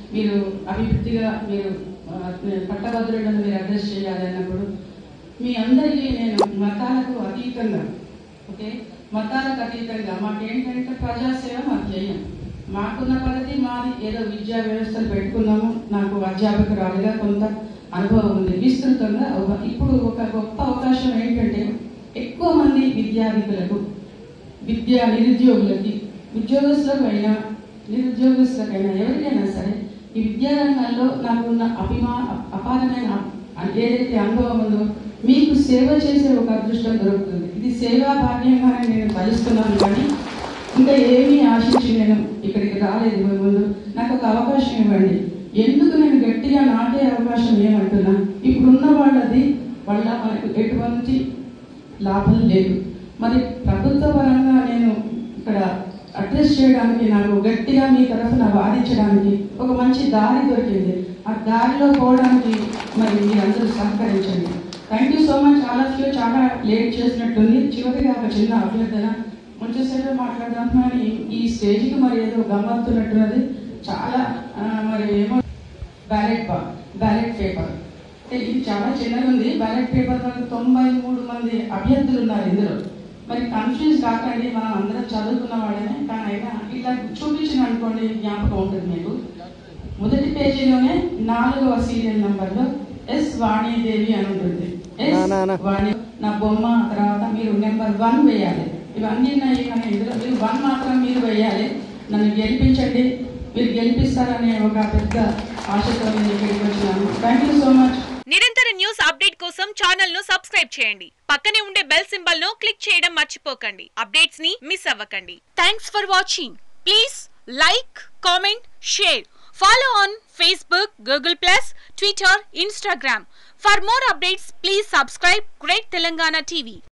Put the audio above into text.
మీరు అభివృద్ధిగా మీరు ఆ, పట్టభద్రులను మీరు అడ్రస్ చేయాలి అన్నప్పుడు మీ అందరికీ నేను మతాలకు అతీతంగా ఓకే మతాలకు అతీతంగా మాకేంటంటే ప్రజాసేవ మా ధ్యేయం మాకున్న పద్ధతి మాది ఏదో విద్యా వ్యవస్థలు పెట్టుకున్నాము నాకు అధ్యాపకురాలుగా కొంత అనుభవం ఉంది విస్తృతంగా అవ- ఇప్పుడు ఒక గొప్ప అవకాశం ఏంటంటే ఎక్కువ మంది విద్యార్థికులకు విద్యా నిరుద్యోగులకి ఉద్యోగస్తులకు అయినా నిరుద్యోగస్తులకైనా ఎవరికైనా సరే ఈ విద్యారంగంలో నాకున్న అభిమా అపారమైన అ- ఏదైతే అనుభవం ఉందో మీకు సేవ చేసే ఒక అదృష్టం దొరుకుతుంది ఇది సేవా భాగ్యంగానే నేను తలుస్తున్నాను కానీ ఇంకా ఏమీ ఆశించి నేను ఇక్కడికి రాలేదు మీ ముందు నాకు ఒక అవకాశం ఇవ్వండి ఎందుకు నేను గట్టిగా నాటే అవకాశం ఏమంటున్నా ఇప్పుడున్న వాళ్ళది వాళ్ళ మనకు ఎటువంటి లాభం లేదు మరి ప్రభుత్వ పరంగా నేను ఇక్కడ అడ్రస్ చేయడానికి నాకు గట్టిగా మీ తరఫున వాదించడానికి ఒక మంచి దారి దొరికింది ఆ దారిలో పోవడానికి మరి మీరందరూ సహకరించండి thank you so much all of you చాలా లేట్ చేసినట్టుంది చివరిగా ఒక చిన్న అభ్యర్థన కొంచెంసేపు మాట్లాడదాం కానీ ఈ స్టేజ్కి మరి ఏదో గమ్మత్తున్నట్టున్నది చాలా ఆ, మరి ఏమో బ్యాలెట్ బా బ్యాలెట్ పేపర్ అంటే ఇది చాలా చిన్నగా ఉంది బ్యాలెట్ పేపర్ మనకు తొంభై మూడు మంది అభ్యర్థులు ఉన్నారు ఇందులో మరి కన్ఫ్యూజ్ కాకండి మనం అందరం చదువుకున్న వాళ్ళనే కానీ అయినా ఇట్లా చూపించిన అనుకోండి జ్ఞాపకం ఉంటుంది మీకు మొదటి పేజీలోనే నాలుగవ సీరియల్ నంబర్లో ఎస్ వాణీదేవి అని ఉంటుంది ఎస్ నా, నా, నా. వాణి నా బొమ్మ తర్వాత మీరు నెంబర్ వన్ వేయాలి ఇవన్నీ ఉన్నాయి కానీ ఇందులో మీరు వన్ మాత్రం మీరు వేయాలి నన్ను గెలిపించండి మీరు గెలిపిస్తారనే ఒక పెద్ద ఆశతో నేను ఇక్కడికి వచ్చినాను థ్యాంక్ యూ సో మచ్ నిరంతర న్యూస్ అప్డేట్ కోసం ఛానల్ ను సబ్స్క్రైబ్ చేయండి పక్కనే ఉండే బెల్ సింబల్ ను క్లిక్ చేయడం మర్చిపోకండి అప్డేట్స్ ని మిస్ అవ్వకండి thanks for watching please like comment share follow on Facebook Google plus Twitter Instagram for more updates please subscribe great Telangana TV